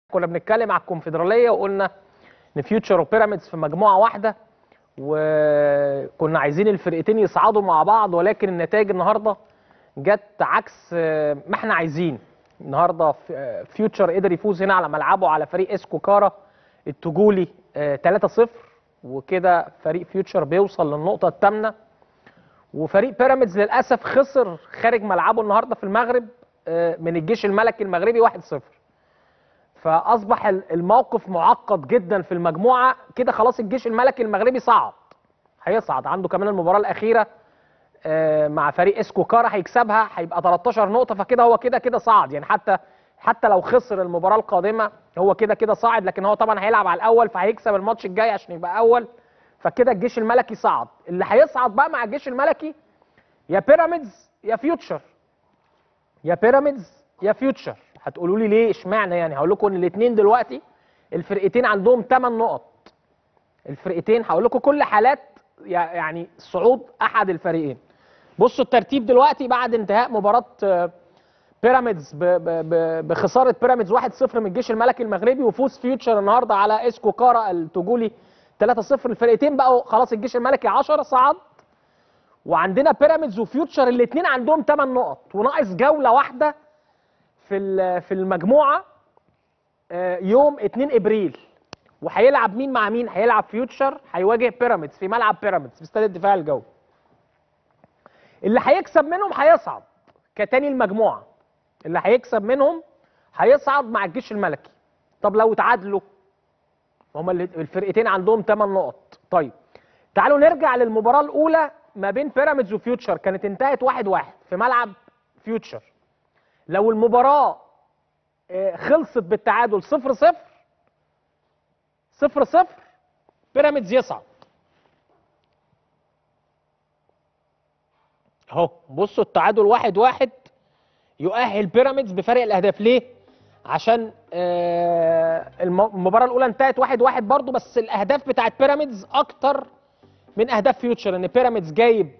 كنا بنتكلم على الكونفدراليه وقلنا ان فيوتشر وبيراميدز في مجموعه واحده وكنا عايزين الفرقتين يصعدوا مع بعض ولكن النتائج النهارده جت عكس ما احنا عايزين النهارده فيوتشر قدر يفوز هنا على ملعبه على فريق اسكو كارا التجولي 3-0 وكده فريق فيوتشر بيوصل للنقطه الثامنه وفريق بيراميدز للاسف خسر خارج ملعبه النهارده في المغرب من الجيش الملكي المغربي 1-0 فاصبح الموقف معقد جدا في المجموعه كده خلاص الجيش الملكي المغربي صعد هيصعد عنده كمان المباراه الاخيره مع فريق اسكو كارا هيكسبها هيبقى 13 نقطه فكده هو كده كده صعد يعني حتى حتى لو خسر المباراه القادمه هو كده كده صاعد لكن هو طبعا هيلعب على الاول فهيكسب الماتش الجاي عشان يبقى اول فكده الجيش الملكي صعد اللي هيصعد بقى مع الجيش الملكي يا بيراميدز يا فيوتشر يا بيراميدز يا فيوتشر هتقولوا لي ليه اشمعنى يعني هقول لكم ان الاثنين دلوقتي الفرقتين عندهم 8 نقط الفرقتين هقول لكم كل حالات يعني صعود احد الفريقين بصوا الترتيب دلوقتي بعد انتهاء مباراه بيراميدز بخساره بيراميدز 1-0 من الجيش الملكي المغربي وفوز فيوتشر النهارده على اسكو كارا التجولي 3-0 الفرقتين بقوا خلاص الجيش الملكي 10 صعد وعندنا بيراميدز وفيوتشر الاثنين عندهم 8 نقط وناقص جوله واحده في في المجموعه يوم 2 ابريل وهيلعب مين مع مين هيلعب فيوتشر هيواجه بيراميدز في ملعب بيراميدز في استاد الدفاع الجوي اللي هيكسب منهم هيصعد كتاني المجموعه اللي هيكسب منهم هيصعد مع الجيش الملكي طب لو تعادلوا هما الفرقتين عندهم 8 نقط طيب تعالوا نرجع للمباراه الاولى ما بين بيراميدز وفيوتشر كانت انتهت 1-1 واحد واحد في ملعب فيوتشر لو المباراه خلصت بالتعادل 0 0 0 0 بيراميدز يصعد اهو بصوا التعادل 1 واحد, واحد يؤهل بيراميدز بفرق الاهداف ليه عشان المباراه الاولى انتهت 1 1 برضه بس الاهداف بتاعت بيراميدز اكتر من اهداف فيوتشر ان بيراميدز جايب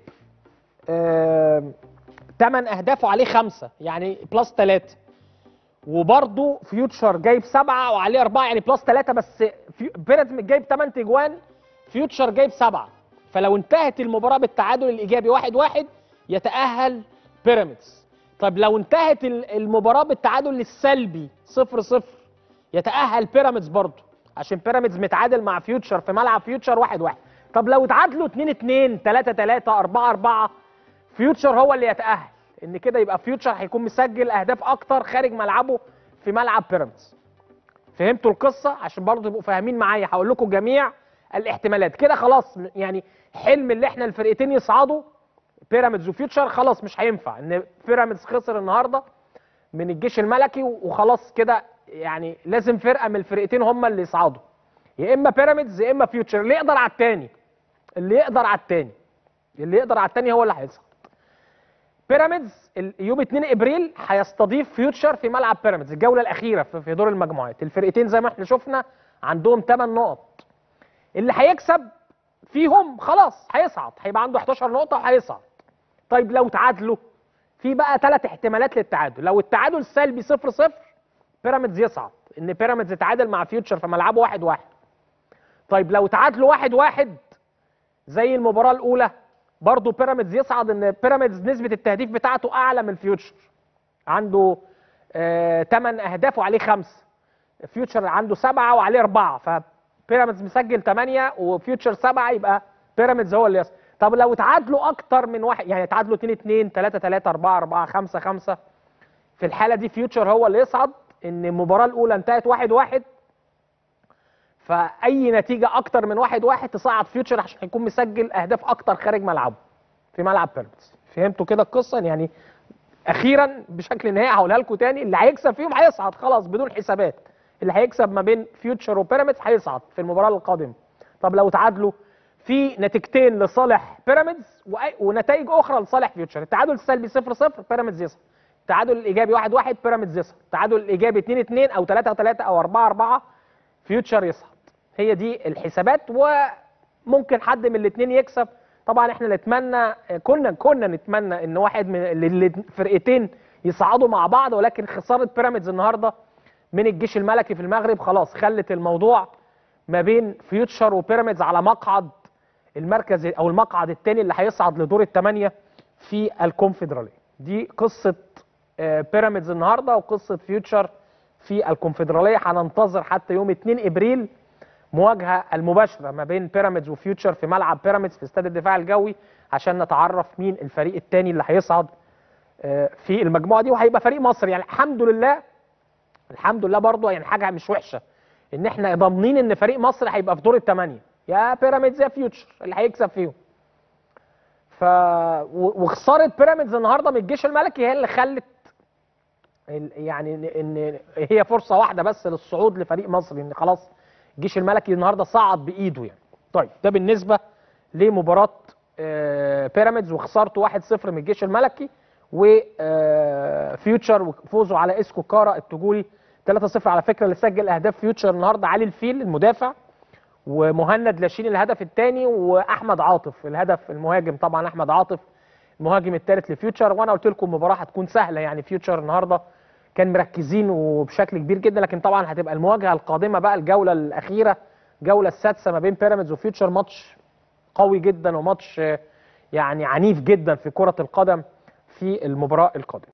8 اهداف وعليه خمسه يعني بلس 3 وبرضه فيوتشر جايب سبعه وعليه اربعه يعني بلس 3 بس بيراميدز جايب 8 تجوان فيوتشر جايب سبعه فلو انتهت المباراه بالتعادل الايجابي 1 1 يتاهل بيراميدز طب لو انتهت المباراه بالتعادل السلبي 0 0 يتاهل بيراميدز برضه عشان بيراميدز متعادل مع فيوتشر في ملعب فيوتشر 1 1 طب لو اتعادلوا 2 2 3 3 4 4 فيوتشر هو اللي يتأهل ان كده يبقى فيوتشر هيكون مسجل اهداف اكتر خارج ملعبه في ملعب بيراميدز فهمتوا القصه عشان برضه تبقوا فاهمين معايا هقول لكم جميع الاحتمالات كده خلاص يعني حلم اللي احنا الفرقتين يصعدوا بيراميدز وفيوتشر خلاص مش هينفع ان بيراميدز خسر النهارده من الجيش الملكي وخلاص كده يعني لازم فرقه من الفرقتين هم اللي يصعدوا يا اما بيراميدز يا اما فيوتشر اللي يقدر على الثاني اللي يقدر على الثاني اللي يقدر على الثاني هو اللي هيصعد بيراميدز يوم 2 ابريل هيستضيف فيوتشر في ملعب بيراميدز الجوله الاخيره في دور المجموعات الفرقتين زي ما احنا شفنا عندهم 8 نقط اللي هيكسب فيهم خلاص هيصعد هيبقى عنده 11 نقطه وهيصعد طيب لو تعادلوا في بقى ثلاث احتمالات للتعادل لو التعادل السلبي 0 0 بيراميدز يصعد ان بيراميدز اتعادل مع فيوتشر في ملعبه 1 1 طيب لو تعادلوا 1 1 زي المباراه الاولى برضه بيراميدز يصعد ان بيراميدز نسبه التهديف بتاعته اعلى من فيوتشر عنده 8 آه اهداف وعليه خمسه فيوتشر عنده سبعه وعليه اربعه فبيراميدز مسجل 8 وفيوتشر سبعه يبقى بيراميدز هو اللي يصعد طب لو تعادلوا اكتر من واحد يعني تعادلوا 2 2 3 3 4 4 5 5 في الحاله دي فيوتشر هو اللي يصعد ان المباراه الاولى انتهت 1 1 فاي نتيجه اكتر من واحد واحد تصعد فيوتشر عشان يكون مسجل اهداف اكتر خارج ملعبه في ملعب بيراميدز فهمتوا كده القصه يعني اخيرا بشكل نهائي هقولها لكم تاني اللي هيكسب فيهم هيصعد خلاص بدون حسابات اللي هيكسب ما بين فيوتشر وبيراميدز هيصعد في المباراه القادمه طب لو تعادلوا في نتيجتين لصالح بيراميدز ونتائج اخرى لصالح فيوتشر التعادل السلبي 0 0 بيراميدز يصعد التعادل الايجابي 1 1 بيراميدز يصعد التعادل الايجابي 2 2 او 3 3 او 4 4 فيوتشر يصعد هي دي الحسابات وممكن حد من الاثنين يكسب طبعا احنا نتمنى كنا كنا نتمنى ان واحد من الفرقتين يصعدوا مع بعض ولكن خساره بيراميدز النهارده من الجيش الملكي في المغرب خلاص خلت الموضوع ما بين فيوتشر وبيراميدز على مقعد المركز او المقعد الثاني اللي هيصعد لدور الثمانيه في الكونفدراليه دي قصه آه، بيراميدز النهارده وقصه فيوتشر في الكونفدراليه هننتظر حتى يوم 2 ابريل مواجهه المباشره ما بين بيراميدز وفيوتشر في ملعب بيراميدز في استاد الدفاع الجوي عشان نتعرف مين الفريق الثاني اللي هيصعد آه، في المجموعه دي وهيبقى فريق مصر يعني الحمد لله الحمد لله برضه يعني حاجه مش وحشه ان احنا ضامنين ان فريق مصر هيبقى في دور الثمانيه يا بيراميدز يا فيوتشر اللي هيكسب فيهم ف و- وخساره بيراميدز النهارده من الجيش الملكي هي اللي خلت ال- يعني ان إن هي فرصه واحده بس للصعود لفريق مصر ان خلاص الجيش الملكي النهارده صعد بايده يعني طيب ده بالنسبه لمباراه آه، بيراميدز وخسارته 1-0 من الجيش الملكي وفيوتشر وفوزه على اسكو كارا التجولي 3-0 على فكره اللي سجل اهداف فيوتشر النهارده علي الفيل المدافع ومهند لاشين الهدف الثاني واحمد عاطف الهدف المهاجم طبعا احمد عاطف المهاجم الثالث لفيوتشر وانا قلت لكم المباراه هتكون سهله يعني فيوتشر النهارده كان مركزين وبشكل كبير جدا لكن طبعا هتبقى المواجهه القادمه بقى الجوله الاخيره الجوله السادسه ما بين بيراميدز وفيوتشر ماتش قوي جدا وماتش آه، يعني عنيف جدا في كره القدم في المباراه القادمه